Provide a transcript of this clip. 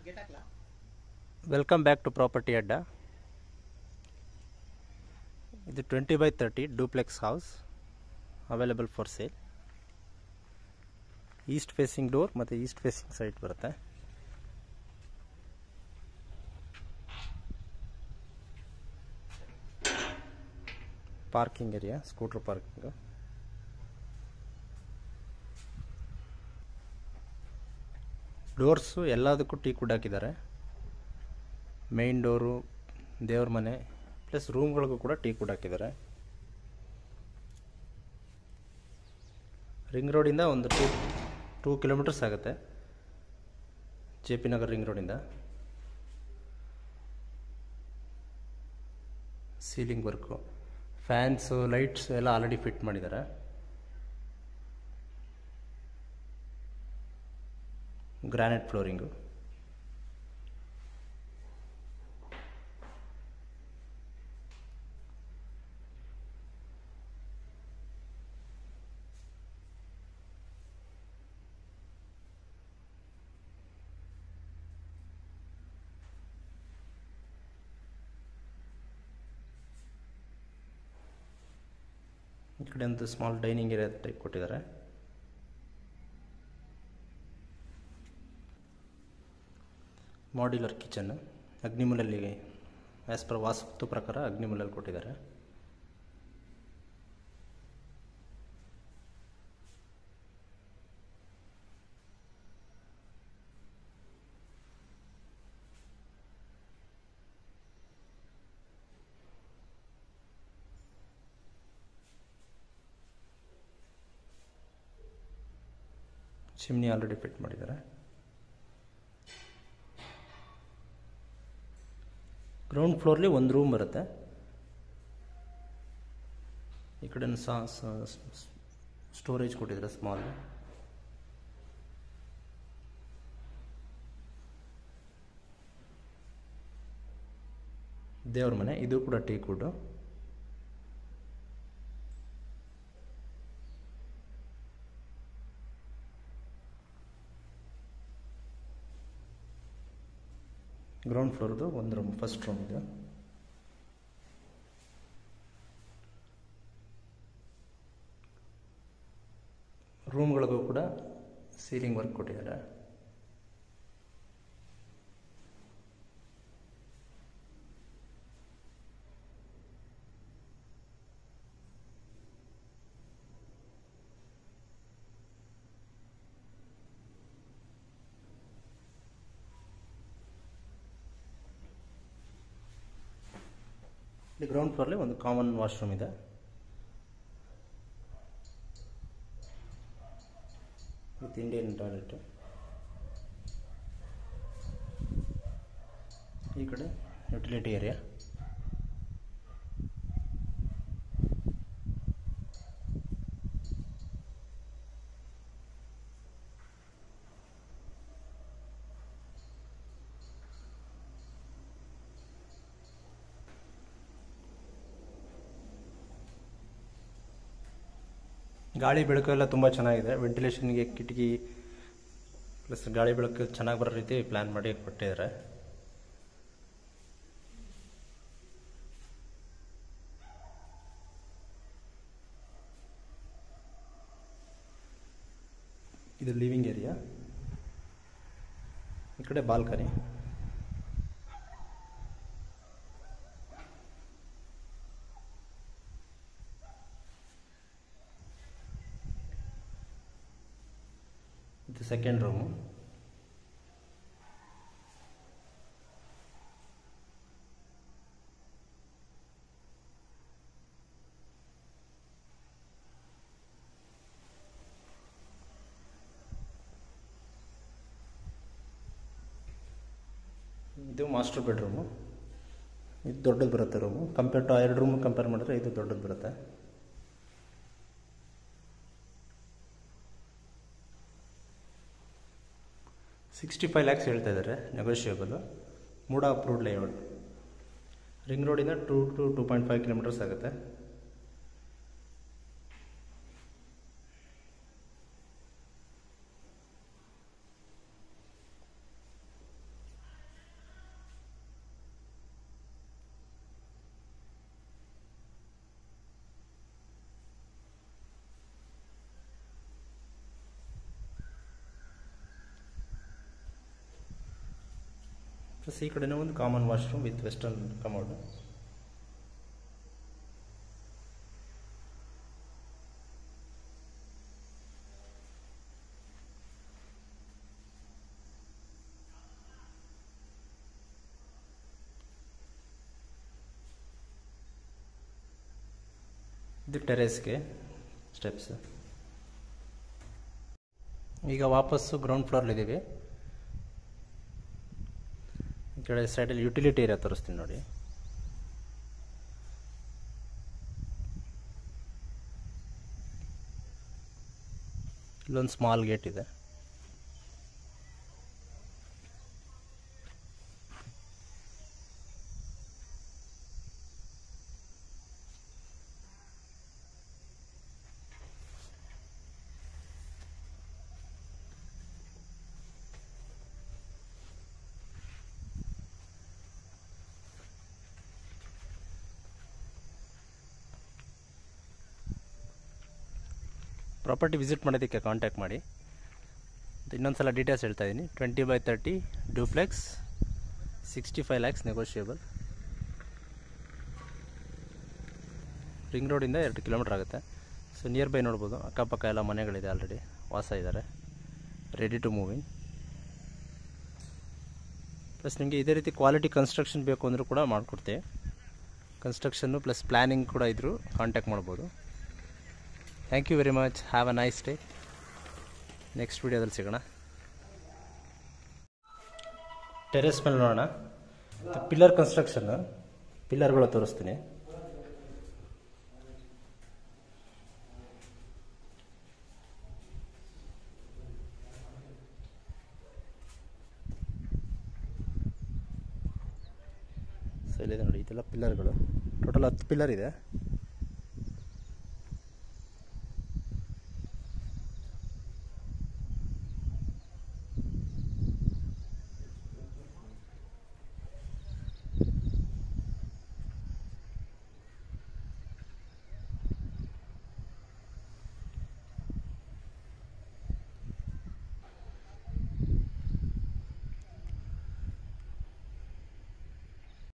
welcome back to property ಅಡ್ಡ ಇದು twenty by thirty duplex house available for sale east facing door ಮತ್ತು east facing site ಬರುತ್ತೆ parking area scooter parking doors ಎಲ್ಲದಕ್ಕೂ teak wood ಹಾಕಿದ್ದಾರೆ main door ದೇವ್ರ ಮನೆ plus ರೂಮ್ಗಳಿಗೂ ಕೂಡ tea wood ಹಾಕಿದ್ದಾರೆ ರಿಂಗ್ ರೋಡಿಂದ ಒಂದು ಟೂ ಟೂ ಕಿಲೋಮೀಟರ್ಸ್ ಆಗುತ್ತೆ ಜೆ ಪಿ ನಗರ್ ರಿಂಗ್ ರೋಡಿಂದ ಸೀಲಿಂಗ್ ವರ್ಕು ಫ್ಯಾನ್ಸು ಲೈಟ್ಸ್ ಎಲ್ಲ ಆಲ್ರೆಡಿ ಫಿಟ್ ಮಾಡಿದ್ದಾರೆ ಗ್ರಾನೈಟ್ ಫ್ಲೋರಿಂಗು ಈ ಕಡೆ ಒಂದು ಸ್ಮಾಲ್ ಡೈನಿಂಗ್ ಏರಿಯಾ ಟೈಪ್ ಕೊಟ್ಟಿದ್ದಾರೆ ಮಾಡ್ಯುಲರ್ ಕಿಚನ್ ಅಗ್ನಿಮೂಲಲ್ಲಿ ಆ್ಯಸ್ ಪರ್ ವಾಸ್ತು ಪ್ರಕಾರ ಅಗ್ನಿಮೂಲಲ್ಲಿ ಕೊಟ್ಟಿದ್ದಾರೆ ಚಿಮ್ನಿ ಆಲ್ರೆಡಿ ಫಿಟ್ ಮಾಡಿದ್ದಾರೆ ಗ್ರೌಂಡ್ ಫ್ಲೋರ್ಲಿ ಒಂದು ರೂಮ್ ಬರುತ್ತೆ ಈ ಕಡೆ ಸಾ ಸ್ಟೋರೇಜ್ ಕೊಟ್ಟಿದ್ದಾರೆ ಸ್ಮಾಲ್ ದೇವ್ರ ಮನೆ ಇದು ಕೂಡ ಟೀ ಕುಡ್ಡು ಗ್ರೌಂಡ್ ಫ್ಲೋರ್ದು ಒಂದು ರೂಮ್ ಫಸ್ಟ್ ರೂಮ್ ಇದು ರೂಮ್ಗಳಿಗೂ ಕೂಡ ಸೀಲಿಂಗ್ ವರ್ಕ್ ಕೊಟ್ಟಿದ್ದಾರೆ ಇಲ್ಲಿ ಗ್ರೌಂಡ್ ಫ್ಲೋರ್ಲಿ ಒಂದು ಕಾಮನ್ ವಾಶ್ರೂಮ್ ಇದೆ ವಿತ್ ಇಂಡಿಯನ್ ಟಾಯ್ಲೆಟ್ ಈ ಕಡೆ ಯುಟಿಲಿಟಿ ಏರಿಯಾ ಗಾಳಿ ಬೆಳಕು ಎಲ್ಲ ತುಂಬ ಚೆನ್ನಾಗಿದೆ ವೆಂಟಿಲೇಷನ್ಗೆ ಕಿಟಕಿ ಪ್ಲಸ್ ಗಾಳಿ ಬೆಳಕು ಚೆನ್ನಾಗಿ ಬರೋ ರೀತಿ ಪ್ಲ್ಯಾನ್ ಮಾಡಿ ಕೊಟ್ಟಿದ್ದಾರೆ ಇದು ಲಿವಿಂಗ್ ಏರಿಯಾ ಈ ಕಡೆ ಬಾಲ್ಕನಿ ಇದು ಸೆಕೆಂಡ್ ರೂಮು ಇದು ಮಾಸ್ಟರ್ ಬೆಡ್ರೂಮು ಇದು ದೊಡ್ಡದು ಬರುತ್ತೆ ರೂಮು ಕಂಪೇರ್ ಟು ಎರಡು ರೂಮ್ ಕಂಪೇರ್ ಮಾಡಿದ್ರೆ ಇದು ದೊಡ್ಡದು ಬರುತ್ತೆ ಸಿಕ್ಸ್ಟಿ ಫೈವ್ ಲ್ಯಾಕ್ಸ್ ಹೇಳ್ತಾ ಇದ್ದಾರೆ negotiable MUDA approved layout ring ರೋಡಿಂದ two to two point five kilometres ಆಗುತ್ತೆ ಪ್ಲಸ್ ಈ ಕಡೆನೂ ಒಂದು common washroom with western commode ಇದು ಟೆರೇಸ್ಗೆ ಸ್ಟೆಪ್ಸ್ ಈಗ ವಾಪಸ್ಸು ಗ್ರೌಂಡ್ ಫ್ಲೋರ್ಲಿದ್ದೀವಿ ಈ ಕಡೆ ಸೈಡಲ್ಲಿ ಯುಟಿಲಿಟಿ ಏರಿಯಾ ತೋರಿಸ್ತೀನಿ ನೋಡಿ ಇಲ್ಲೊಂದು ಸ್ಮಾಲ್ ಗೇಟ್ ಇದೆ ಪ್ರಾಪರ್ಟಿ ವಿಸಿಟ್ ಮಾಡೋದಕ್ಕೆ ಕಾಂಟ್ಯಾಕ್ಟ್ ಮಾಡಿ ಇನ್ನೊಂದು ಸಲ ಡೀಟೇಲ್ಸ್ ಹೇಳ್ತಾ ಇದ್ದೀನಿ twenty by thirty duplex sixty five lakhs negotiable ring ರೋಡಿಂದ ಎರಡು ಕಿಲೋಮೀಟ್ರ್ ಆಗುತ್ತೆ ಸೊ ನಿಯರ್ ಬೈ ನೋಡ್ಬೋದು ಅಕ್ಕಪಕ್ಕ ಎಲ್ಲ ಮನೆಗಳಿದೆ ಆಲ್ರೆಡಿ ವಾಸ ಇದ್ದಾರೆ ರೆಡಿ ಟು ಮೂವಿಂಗ್ ಪ್ಲಸ್ ನಿಮಗೆ ಇದೇ ರೀತಿ ಕ್ವಾಲಿಟಿ ಕನ್ಸ್ಟ್ರಕ್ಷನ್ ಬೇಕು ಅಂದರೂ ಕೂಡ ಮಾಡಿಕೊಡ್ತೀವಿ ಕನ್ಸ್ಟ್ರಕ್ಷನ್ನು ಪ್ಲಸ್ ಪ್ಲ್ಯಾನಿಂಗ್ ಕೂಡ ಇದ್ದರೂ ಕಾಂಟ್ಯಾಕ್ಟ್ ಮಾಡ್ಬೋದು thank you very much have a nice day next ವೀಡಿಯೋದಲ್ಲಿ ಸಿಗೋಣ ಟೆರೆಸ್ ಮೇಲೆ ನೋಡೋಣ ಪಿಲ್ಲರ್ ಕನ್ಸ್ಟ್ರಕ್ಷನ್ ಪಿಲ್ಲರ್ಗಳು ತೋರಿಸ್ತೀನಿ ಸೊ ಇಲ್ಲಿದೆ ನೋಡಿ ಇದೆಲ್ಲ ಪಿಲ್ಲರ್ಗಳು ಟೋಟಲ್ ಹತ್ತು ಪಿಲ್ಲರ್ ಇದೆ